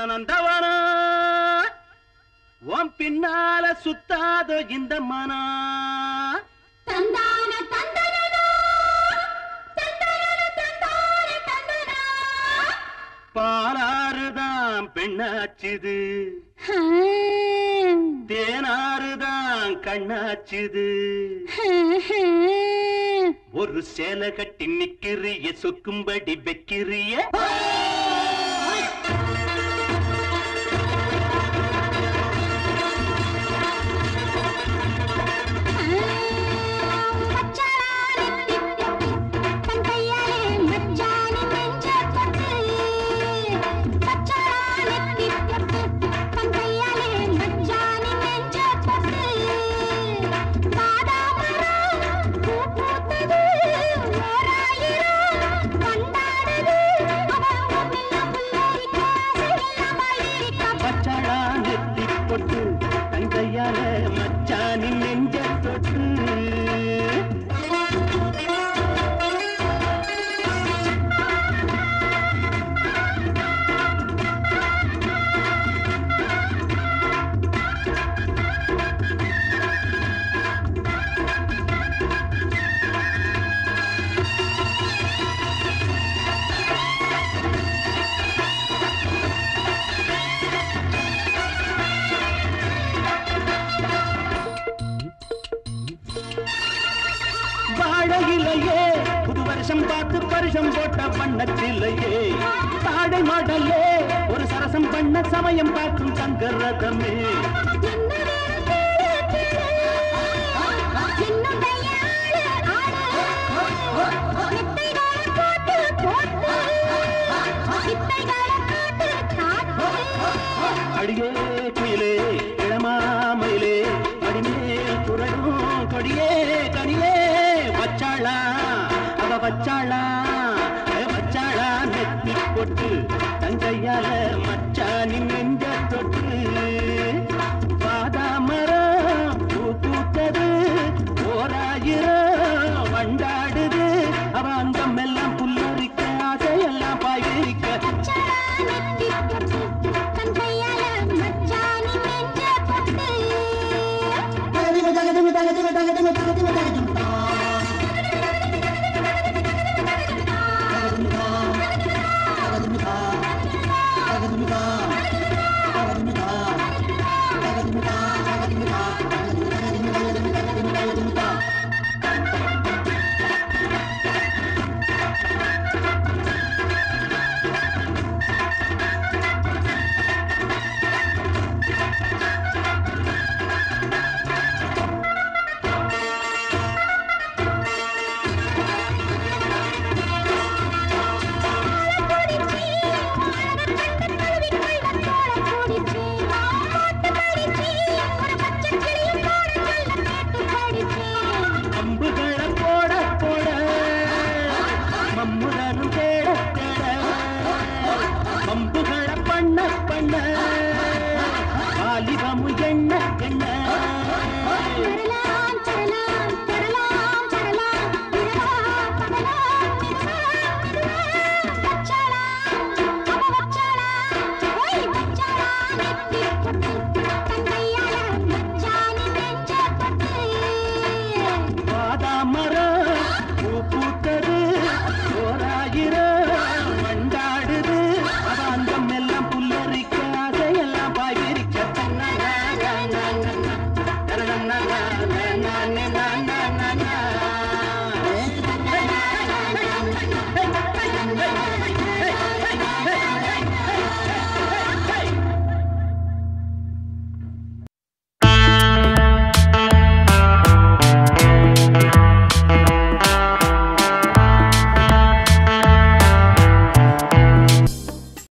நந்தவனா உன் பின்னால சுத்தாதோ இந்த மனா தந்தான தந்தனனா தந்தனன தந்தான தந்தனா பாலாறுதான் பெண்ணாச்சுது தேனாறுதான் கண்ணாச்சுது ஒரு சேலை கட்டி நிக்கிறிய சொக்கும்படி வைக்கிறிய பச்சாளா நெத்தி பொட்டு தங்கையால மச்சானின் நெஞ்ச தொட்டு வாழையிலையே புது வருஷம் பார்த்து பரிசம் போட்ட பண்ணச்சிலையே தாடை மாடல்லே ஒரு சரசம் பண்ண சமயம் பார்க்கும் சங்கரதமே அடியே குயிலே இளமாமயிலே அடிமேல் துறடும் கொடியே கனியே வச்சாளா அவ வச்சாளா ஏ வச்சாளா நெத்தி போட்டு தங்கையால